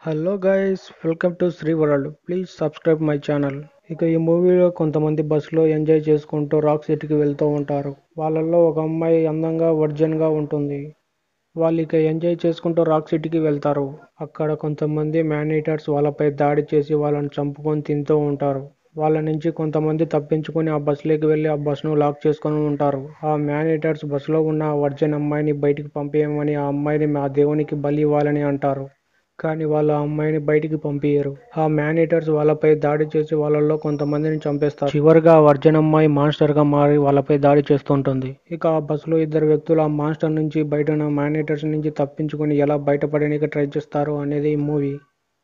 hello guys welcome to Sri world please subscribe my channel ఇక ఈ మూవీలో కొంతమంది బస్సులో ఎంజాయ్ చేసుకుంటూ రాక్ సిటీకి వెళ్తూ ఉంటారు వాళ్ళల్లో ఒక అమ్మాయి అందంగా వర్జన్గా ఉంటుంది వాళ్ళు ఇక ఎంజాయ్ చేసుకుంటూ రాక్ సిటీకి వెళ్తారు అక్కడ కొంతమంది మ్యానేటర్స్ వాళ్ళపై దాడి చేసి వాళ్ళని చంపుకొని తింటూ ఉంటారు వాళ్ళ నుంచి కొంతమంది తప్పించుకొని ఆ బస్సులోకి వెళ్ళి ఆ బస్సును లాక్ చేసుకొని ఉంటారు ఆ మ్యానేటర్స్ బస్సులో ఉన్న ఆ వర్జన్ అమ్మాయిని బయటికి పంపేయమని ఆ అమ్మాయిని మా దేవునికి బలి ఇవ్వాలని అంటారు కానీ వాళ్ళు ఆ అమ్మాయిని బయటికి పంపించరు ఆ మ్యానేటర్స్ వాళ్ళపై దాడి చేసి వాళ్ళల్లో కొంతమందిని చంపేస్తారు చివరిగా ఆ వర్జన్ అమ్మాయి మాన్స్టర్ గా మారి వాళ్ళపై దాడి చేస్తుంటుంది ఇక ఆ బస్సులో ఇద్దరు వ్యక్తులు ఆ మాన్స్టర్ నుంచి బయట ఉన్న మ్యానేటర్స్ నుంచి తప్పించుకొని ఎలా బయటపడడానికి ట్రై చేస్తారు అనేది ఈ మూవీ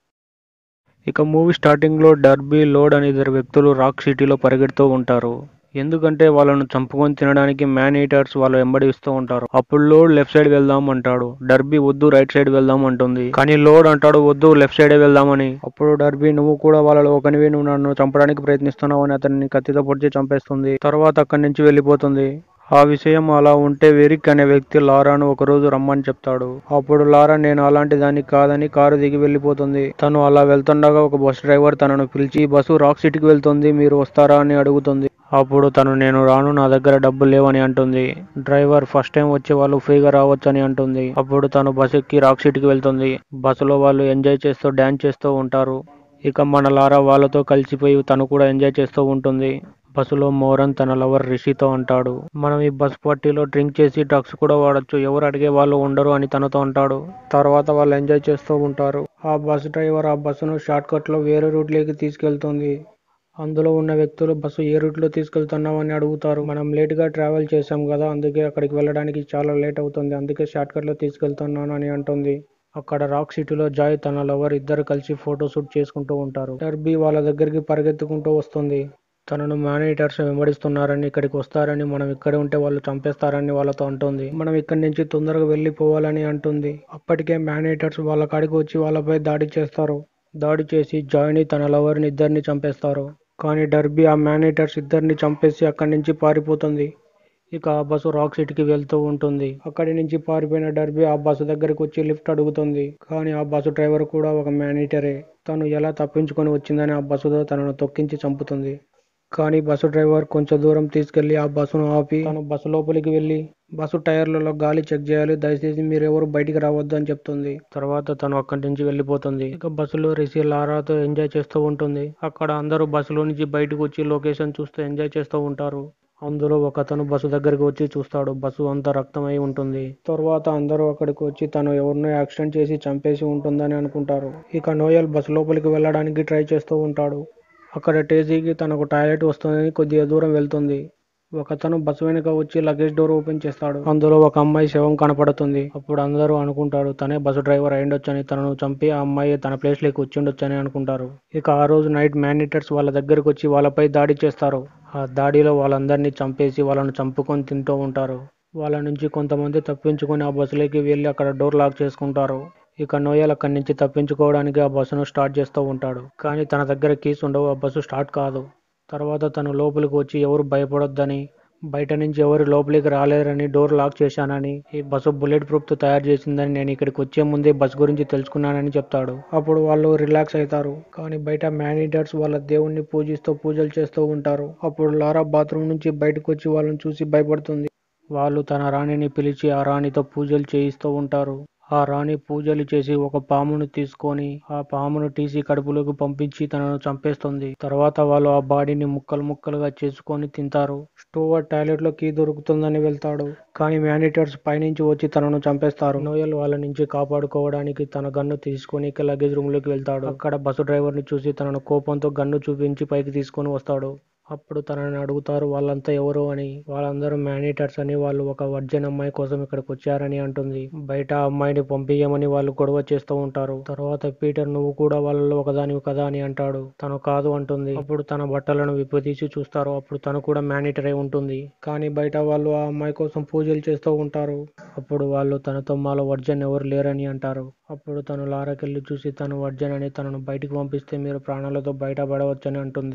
ఇక మూవీ స్టార్టింగ్ లో డర్బీ లోడ్ అనే ఇద్దరు వ్యక్తులు రాక్ సిటీలో పరిగెడుతూ ఉంటారు ఎందుకంటే వాళ్ళను చంపుకొని తినడానికి మ్యాన్ ఈటర్స్ వాళ్ళు వెంబడిస్తూ ఉంటారు అప్పుడు లోడ్ లెఫ్ట్ సైడ్ వెళ్దాం అంటాడు డర్బీ వద్దు రైట్ సైడ్ వెళ్దాం అంటుంది కానీ లోడ్ అంటాడు వద్దు లెఫ్ట్ సైడే వెళ్దామని అప్పుడు డర్బీ నువ్వు కూడా వాళ్ళలో ఒకనివి నువ్వు నన్ను చంపడానికి ప్రయత్నిస్తున్నావు అని అతన్ని కత్తితో పొడిచి చంపేస్తుంది తర్వాత అక్కడి నుంచి వెళ్ళిపోతుంది ఆ విషయం అలా ఉంటే వెరిక్ అనే వ్యక్తి లారాను ఒకరోజు రమ్మని చెప్తాడు అప్పుడు లారా నేను అలాంటి దాన్ని కాదని కారు దిగి వెళ్ళిపోతుంది తను అలా వెళ్తుండగా ఒక బస్ డ్రైవర్ తనను పిలిచి "ఈ బస్సు రాక్ సిటీకి వెళ్తుంది మీరు వస్తారా అని అడుగుతుంది అప్పుడు తను నేను రాను నా దగ్గర డబ్బులు లేవని అంటుంది డ్రైవర్ ఫస్ట్ టైం వచ్చే వాళ్ళు ఫ్రీగా రావచ్చని అంటుంది అప్పుడు తను బస్ ఎక్కి రాక్ సిటీకి వెళ్తుంది బస్సులో వాళ్ళు ఎంజాయ్ చేస్తూ డ్యాన్స్ చేస్తూ ఉంటారు ఇక మన లారా వాళ్ళతో కలిసిపోయి తను కూడా ఎంజాయ్ చేస్తూ ఉంటుంది బస్సులో మోరన్ తన లవర్ రిషితో అంటాడు మనం ఈ బస్ పార్టీలో డ్రింక్ చేసి డ్రగ్స్ కూడా వాడచ్చు ఎవరు అడిగే వాళ్ళు ఉండరు అని తనతో అంటాడు తర్వాత వాళ్ళు ఎంజాయ్ చేస్తూ ఉంటారు ఆ బస్ డ్రైవర్ ఆ బస్సును షార్ట్ కట్ లో వేరే రూట్ లోకి తీసుకెళ్తుంది అందులో ఉన్న వ్యక్తులు బస్సు ఏ రూట్ లో తీసుకెళ్తున్నావు అని అడుగుతారు మనం లేట్ గా ట్రావెల్ చేసాం కదా అందుకే అక్కడికి వెళ్ళడానికి చాలా లేట్ అవుతుంది అందుకే షార్ట్ కట్ లో తీసుకెళ్తున్నాను అని అంటుంది అక్కడ రాక్ సిటీలో జాయ్ తన లవర్ ఇద్దరు కలిసి ఫోటో షూట్ చేసుకుంటూ ఉంటారు టర్బీ వాళ్ళ దగ్గరికి పరిగెత్తుకుంటూ వస్తుంది తనను మానిటర్స్ వెంబడిస్తున్నారని ఇక్కడికి వస్తారని మనం ఇక్కడ ఉంటే వాళ్ళు చంపేస్తారని వాళ్ళతో అంటుంది మనం ఇక్కడి నుంచి తొందరగా వెళ్ళిపోవాలని అంటుంది అప్పటికే మానిటర్స్ వాళ్ళ కాడికి వచ్చి వాళ్ళపై దాడి చేస్తారు దాడి చేసి జాయ్ని తన లవర్ని ఇద్దరిని చంపేస్తారు కానీ డర్బీ ఆ మానిటర్స్ ఇద్దరిని చంపేసి అక్కడి నుంచి పారిపోతుంది ఇక ఆ బస్సు రాక్ సిటీకి వెళ్తూ ఉంటుంది అక్కడి నుంచి పారిపోయిన డర్బీ ఆ బస్సు దగ్గరికి వచ్చి లిఫ్ట్ అడుగుతుంది కానీ ఆ బస్సు డ్రైవర్ కూడా ఒక మేనేటరే తను ఎలా తప్పించుకొని వచ్చిందని ఆ బస్సుతో తనను తొక్కించి చంపుతుంది కానీ బస్సు డ్రైవర్ కొంచెం దూరం తీసుకెళ్లి ఆ బస్సును ఆపి తను బస్సు లోపలికి వెళ్లి బస్సు టైర్లలో గాలి చెక్ చేయాలి దయచేసి మీరెవరు బయటికి రావద్దు అని చెప్తుంది తర్వాత తను అక్కడి నుంచి వెళ్ళిపోతుంది ఇక బస్సులో రిషి లారాతో ఎంజాయ్ చేస్తూ ఉంటుంది అక్కడ అందరూ బస్సులో నుంచి బయటకు వచ్చి లొకేషన్ చూస్తూ ఎంజాయ్ చేస్తూ ఉంటారు అందులో ఒక అతను బస్సు దగ్గరికి వచ్చి చూస్తాడు బస్సు అంతా రక్తమై ఉంటుంది తర్వాత అందరూ అక్కడికి వచ్చి తను ఎవరినో యాక్సిడెంట్ చేసి చంపేసి ఉంటుందని అనుకుంటారు ఇక నోయల్ బస్సు లోపలికి వెళ్ళడానికి ట్రై చేస్తూ ఉంటాడు అక్కడ టేజీకి తనకు టాయిలెట్ వస్తుందని కొద్దిగా దూరం వెళ్తుంది ఒకతను బస్సు వెనుక వచ్చి లగేజ్ డోర్ ఓపెన్ చేస్తాడు అందులో ఒక అమ్మాయి శవం కనపడుతుంది అప్పుడు అందరూ అనుకుంటారు తనే బస్సు డ్రైవర్ అయ్యుండొచ్చని తనను చంపి ఆ అమ్మాయి తన ప్లేస్ లోకి వచ్చిండొచ్చని అనుకుంటారు ఇక ఆ రోజు నైట్ మ్యానిటర్స్ వాళ్ళ దగ్గరకు వచ్చి వాళ్ళపై దాడి చేస్తారు ఆ దాడిలో వాళ్ళందరినీ చంపేసి వాళ్ళను చంపుకొని తింటూ ఉంటారు వాళ్ళ నుంచి కొంతమంది తప్పించుకొని ఆ బస్సులోకి వెళ్ళి అక్కడ డోర్ లాక్ చేసుకుంటారు ఇక నోయల్ అక్కడి నుంచి తప్పించుకోవడానికి ఆ బస్సును స్టార్ట్ చేస్తూ ఉంటాడు కానీ తన దగ్గర కీస్ ఉండవు ఆ బస్సు స్టార్ట్ కాదు తర్వాత తను లోపలికి వచ్చి ఎవరు భయపడొద్దని బయట నుంచి ఎవరు లోపలికి రాలేరని డోర్ లాక్ చేశానని ఈ బస్సు బుల్లెట్ ప్రూఫ్ తో తయారు చేసిందని నేను ఇక్కడికి వచ్చే ముందే బస్ గురించి తెలుసుకున్నానని చెప్తాడు అప్పుడు వాళ్ళు రిలాక్స్ అవుతారు కానీ బయట మేనేజర్స్ వాళ్ళ దేవుణ్ణి పూజిస్తూ పూజలు చేస్తూ ఉంటారు అప్పుడు లారా బాత్రూమ్ నుంచి బయటకు వచ్చి వాళ్ళని చూసి భయపడుతుంది వాళ్ళు తన రాణిని పిలిచి ఆ రాణితో పూజలు చేయిస్తూ ఉంటారు ఆ రాణి పూజలు చేసి ఒక పామును తీసుకొని ఆ పామును టీసీ కడుపులోకి పంపించి తనను చంపేస్తుంది తర్వాత వాళ్ళు ఆ బాడీని ముక్కలు ముక్కలుగా చేసుకొని తింటారు స్టోవర్ టాయిలెట్ లో కీ దొరుకుతుందని వెళ్తాడు కానీ మేనేటర్స్ పైనుంచి వచ్చి తనను చంపేస్తారు నోయల్ వాళ్ళ నుంచి కాపాడుకోవడానికి తన గన్ను తీసుకొని లగేజ్ రూమ్ లోకి వెళ్తాడు అక్కడ బస్సు డ్రైవర్ ని చూసి తనను కోపంతో గన్ను చూపించి పైకి తీసుకొని వస్తాడు అప్పుడు తనని అడుగుతారు వాళ్ళంతా ఎవరు అని వాళ్ళందరూ మేనేటర్స్ అని వాళ్ళు ఒక వర్జన్ అమ్మాయి కోసం ఇక్కడికి వచ్చారని అంటుంది బయట ఆ అమ్మాయిని పంపించమని వాళ్ళు గొడవ చేస్తూ ఉంటారు తర్వాత పీటర్ నువ్వు కూడా వాళ్ళలో ఒకదానివి కదా అని అంటాడు తను కాదు అంటుంది అప్పుడు తన బట్టలను విప్పదీసి చూస్తారు అప్పుడు తను కూడా మేనేటర్ అయి ఉంటుంది కానీ బయట వాళ్ళు ఆ అమ్మాయి కోసం పూజలు చేస్తూ ఉంటారు అప్పుడు వాళ్ళు తనతో మాలో వర్జన్ ఎవరు లేరని అంటారు అప్పుడు తను లారాకెళ్ళి చూసి తను వర్జన్ అని తనను బయటికి పంపిస్తే మీరు ప్రాణాలతో బయటపడవచ్చని అంటుంది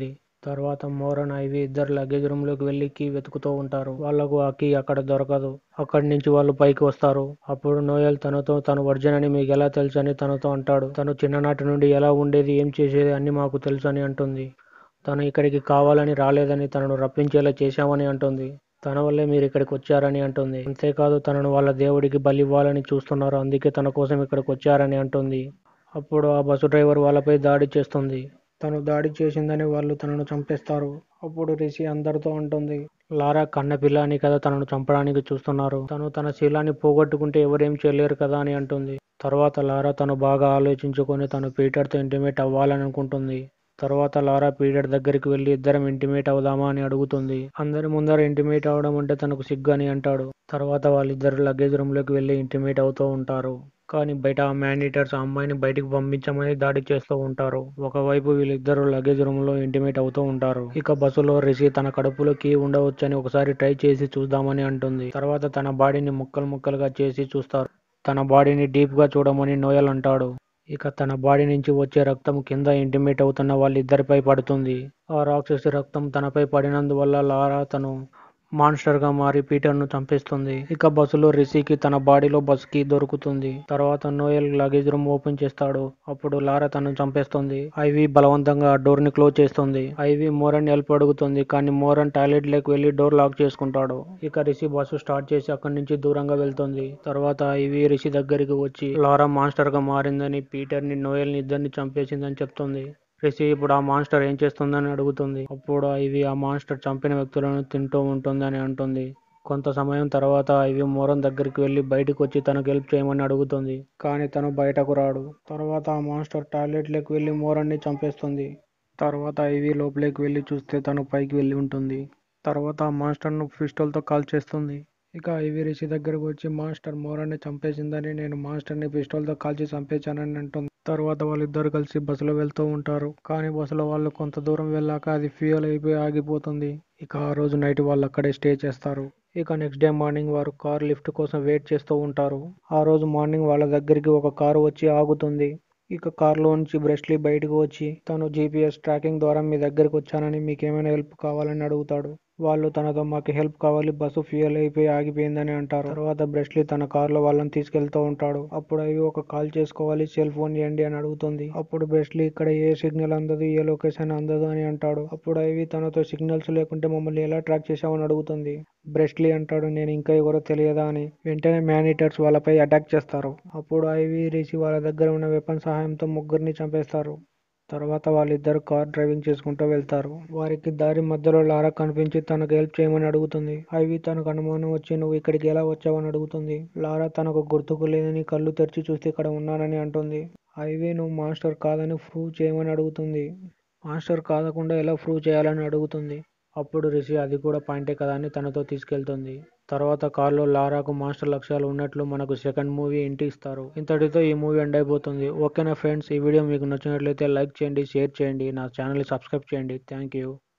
తర్వాత మోరన్ ఐవి ఇద్దరు లగేజ్ రూమ్ లోకి వెళ్లి కీ వెతుకుతూ ఉంటారు వాళ్లకు ఆ కీ అక్కడ దొరకదు అక్కడి నుంచి వాళ్ళు పైకి వస్తారు అప్పుడు నోయల్ తనతో తను వర్జన్ అని మీకు ఎలా తెలుసు అని తనతో అంటాడు తను చిన్ననాటి నుండి ఎలా ఉండేది ఏం చేసేది అన్ని మాకు తెలుసు అని అంటుంది తను ఇక్కడికి కావాలని రాలేదని తనను రప్పించేలా చేశామని అంటుంది తన వల్లే మీరు ఇక్కడికి వచ్చారని అంటుంది అంతేకాదు తనను వాళ్ళ దేవుడికి బలి ఇవ్వాలని చూస్తున్నారు అందుకే తన కోసం ఇక్కడికి వచ్చారని అంటుంది అప్పుడు ఆ బస్సు డ్రైవర్ వాళ్ళపై దాడి చేస్తుంది తను దాడి చేసిందని వాళ్ళు తనను చంపేస్తారు అప్పుడు రిషి అందరితో అంటుంది లారా కన్నపిల్ల అని కదా తనను చంపడానికి చూస్తున్నారు తను తన శీలాన్ని పోగొట్టుకుంటే ఎవరేం చేయలేరు కదా అని అంటుంది తర్వాత లారా తను బాగా ఆలోచించుకొని తను పీటర్తో ఇంటిమేట్ అవ్వాలని అనుకుంటుంది తర్వాత లారా పీటర్ దగ్గరికి వెళ్ళి ఇద్దరం ఇంటిమేట్ అవుదామా అని అడుగుతుంది అందరి ముందర ఇంటిమేట్ అవడం అంటే తనకు సిగ్గు అని అంటాడు తర్వాత వాళ్ళిద్దరు లగేజ్ రూమ్ లోకి వెళ్ళి ఇంటిమేట్ అవుతూ ఉంటారు కానీ బయట ఆ మ్యానిటర్స్ ఆ అమ్మాయిని బయటికి పంపించమని దాడి చేస్తూ ఉంటారు ఒకవైపు వీళ్ళిద్దరు లగేజ్ రూమ్ లో ఇంటిమేట్ అవుతూ ఉంటారు ఇక బస్సులో రిషి తన కడుపులో కీ ఉండవచ్చని ఒకసారి ట్రై చేసి చూద్దామని అంటుంది తర్వాత తన బాడీని ముక్కలు ముక్కలుగా చేసి చూస్తారు తన బాడీని డీప్ గా చూడమని నోయల్ అంటాడు ఇక తన బాడీ నుంచి వచ్చే రక్తం కింద ఇంటిమేట్ అవుతున్న వాళ్ళిద్దరిపై పడుతుంది ఆ రాక్షసి రక్తం తనపై పడినందువల్ల లారా తను మాన్స్టర్ గా మారి పీటర్ ను చంపేస్తుంది ఇక బస్సులో రిషికి తన బాడీలో బస్ కి దొరుకుతుంది తర్వాత నోయల్ లగేజ్ రూమ్ ఓపెన్ చేస్తాడు అప్పుడు లారా తనను చంపేస్తుంది ఐవి బలవంతంగా డోర్ ని క్లోజ్ చేస్తుంది ఐవి మోరన్ హెల్ప్ అడుగుతుంది కానీ మోరన్ టాయిలెట్ లోకి వెళ్లి డోర్ లాక్ చేసుకుంటాడు ఇక రిషి బస్సు స్టార్ట్ చేసి అక్కడి నుంచి దూరంగా వెళ్తుంది తర్వాత ఐవి రిషి దగ్గరికి వచ్చి లారా మాన్స్టర్ గా మారిందని పీటర్ ని నోయల్ ని ఇద్దరిని చంపేసిందని చెప్తుంది రిషి ఇప్పుడు ఆ మాన్స్టర్ ఏం చేస్తుందని అడుగుతుంది అప్పుడు ఇవి ఆ మాన్స్టర్ చంపిన వ్యక్తులను తింటూ ఉంటుంది అని అంటుంది కొంత సమయం తర్వాత ఇవి మోరన్ దగ్గరికి వెళ్ళి బయటకు వచ్చి తనకు హెల్ప్ చేయమని అడుగుతుంది కానీ తను బయటకు రాడు తర్వాత ఆ మాన్స్టర్ టాయిలెట్లోకి వెళ్ళి మోరన్ని చంపేస్తుంది తర్వాత ఐవి లోపలికి వెళ్ళి చూస్తే తను పైకి వెళ్ళి ఉంటుంది తర్వాత ఆ మాస్టర్ను పిస్టల్తో కాల్ చేస్తుంది ఇక ఐవి రిషి దగ్గరకు వచ్చి మాస్టర్ మోరాన్ని చంపేసిందని నేను మాస్టర్ని పిస్టల్తో కాల్చి చంపేశానని అంటుంది తర్వాత వాళ్ళిద్దరు కలిసి బస్సులో వెళ్తూ ఉంటారు కానీ బస్సులో వాళ్ళు కొంత దూరం వెళ్ళాక అది ఫ్యూయల్ అయిపోయి ఆగిపోతుంది ఇక ఆ రోజు నైట్ వాళ్ళు అక్కడే స్టే చేస్తారు ఇక నెక్స్ట్ డే మార్నింగ్ వారు కార్ లిఫ్ట్ కోసం వెయిట్ చేస్తూ ఉంటారు ఆ రోజు మార్నింగ్ వాళ్ళ దగ్గరికి ఒక కారు వచ్చి ఆగుతుంది ఇక కార్లో నుంచి బ్రెస్లీ బయటకు వచ్చి తను జీపీఎస్ ట్రాకింగ్ ద్వారా మీ దగ్గరకు వచ్చానని మీకు ఏమైనా హెల్ప్ కావాలని అడుగుతాడు వాళ్ళు తనతో మాకు హెల్ప్ కావాలి బస్సు ఫ్యూయల్ అయిపోయి ఆగిపోయిందని అంటారు తర్వాత బ్రెస్లీ తన కార్లో వాళ్ళని తీసుకెళ్తూ ఉంటాడు అప్పుడు అవి ఒక కాల్ చేసుకోవాలి సెల్ ఫోన్ ఇవ్వండి అని అడుగుతుంది అప్పుడు బ్రెస్లీ ఇక్కడ ఏ సిగ్నల్ అందదు ఏ లొకేషన్ అందదు అని అంటాడు అప్పుడు అవి తనతో సిగ్నల్స్ లేకుంటే మమ్మల్ని ఎలా ట్రాక్ చేశామని అడుగుతుంది బ్రెస్లీ అంటాడు నేను ఇంకా ఎవరో తెలియదా అని వెంటనే మ్యానిటర్స్ వాళ్ళపై అటాక్ చేస్తారు అప్పుడు ఐవి రిషి వాళ్ళ దగ్గర ఉన్న వెపన్ సహాయంతో ముగ్గురిని చంపేస్తారు తర్వాత వాళ్ళిద్దరు కార్ డ్రైవింగ్ చేసుకుంటూ వెళ్తారు వారికి దారి మధ్యలో లారా కనిపించి తనకు హెల్ప్ చేయమని అడుగుతుంది ఐవి తనకు అనుమానం వచ్చి నువ్వు ఇక్కడికి ఎలా వచ్చావని అడుగుతుంది లారా తనకు గుర్తుకు లేదని కళ్ళు తెరిచి చూస్తే ఇక్కడ ఉన్నానని అంటుంది ఐవి నువ్వు మాస్టర్ కాదని ప్రూవ్ చేయమని అడుగుతుంది మాస్టర్ కాదకుండా ఎలా ప్రూవ్ చేయాలని అడుగుతుంది అప్పుడు రిషి అది కూడా పాయింటే కదా అని తనతో తీసుకెళ్తుంది తర్వాత కార్లో లారాకు మాస్టర్ లక్ష్యాలు ఉన్నట్లు మనకు సెకండ్ మూవీ ఇంటి ఇస్తారు ఇంతటితో ఈ మూవీ ఎండ్ అయిపోతుంది ఓకేనా ఫ్రెండ్స్ ఈ వీడియో మీకు నచ్చినట్లయితే లైక్ చేయండి షేర్ చేయండి నా ఛానల్ని సబ్స్క్రైబ్ చేయండి థ్యాంక్ యూ